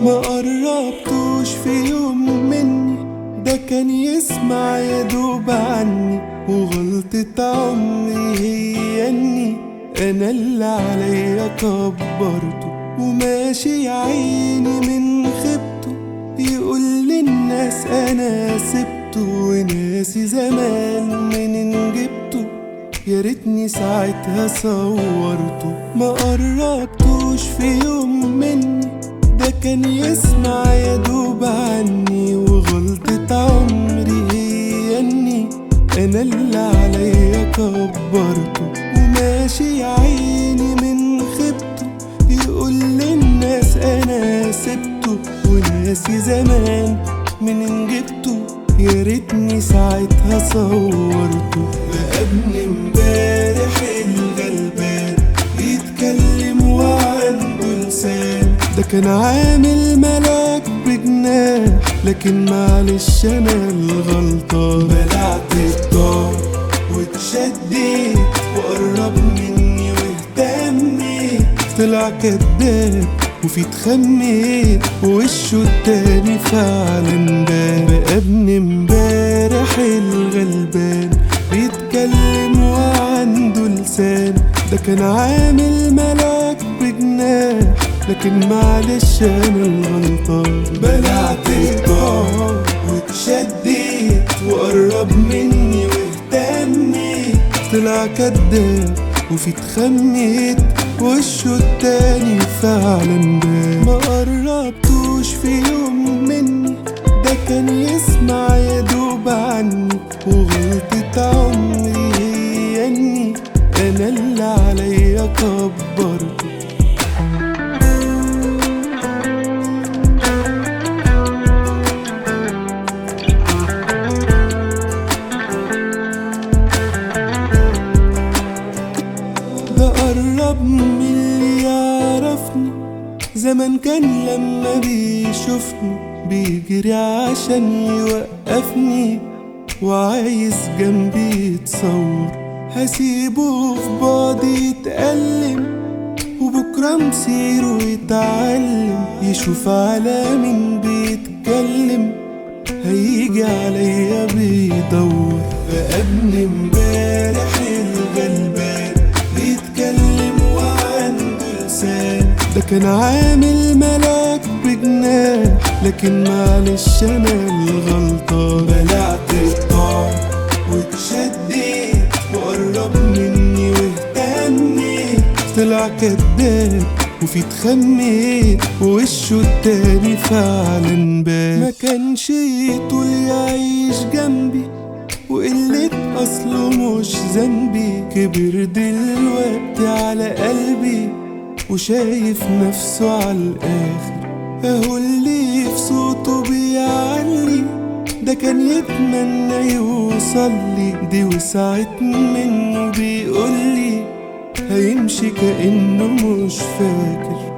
ما قربتوش في يوم مني ده كان يسمع يا دوب عني وغلطة عمري هي اني انا اللي عليا كبرته وماشي يا عيني من خيبته يقول للناس انا سبته وناسي زمان منين جبته يا ريتني ساعتها صورته ما قربتوش في يوم مني ده كان يسمع يا دوب عني وغلطة عمري هي اني انا اللي عليا كبرته وماشي يا عيني من خيبته يقول للناس انا سبته وناسي زمان منين جبته يا ريتني ساعتها صورته بقى ابن امبارح الغلبان يتكلم وعنده لسان ده كان عامل ملاك بجناح لكن معلش انا الغلطان بلعت الدار واتشديت وقرب مني واهتميت طلع كداب وفي اتخميت ووشه التاني فعلا بان بقى ابن امبارح الغلبان بيتكلم وعنده لسان ده كان عامل ملاك بجناح لكن معلش انا الغلطان بلعت الدار واتشديت وقرب مني واهتميت طلع كداب وفي اتخميت وشه التاني فعلا بان ما قربتوش في يوم مني ده كان يسمع يا دوب عني وغلطة عمري هي اني انا اللي عليا كبرته ده قرب من اللي يعرفني زمان كان لما بيشوفني بيجري عشان يوقفني وعايز جنبي يتصور هسيبه في بعدي يتألم وبكرة مصيره يتعلم يشوف على مين بيتكلم هيجي عليا بيدور بقى ابن امبارح الغلبان بيتكلم وعنده لسان ده كان عامل ملاك بجناح لكن معلش انا الغلطان بلعت الطعم واتشديت وقرب مني واهتميت طلع كداب وفي اتخميت ووشه التاني فعلا بان ما كانش يطول يعيش جنبي وقلة أصله مش ذنبي كبر دلوقتي على قلبي وشايف نفسه على الآخر أهو اللي في صوته بيعلي ده كان يتمنى يوصل لي دي وسعت منه بيقولي هيمشي كأنه مش فاكر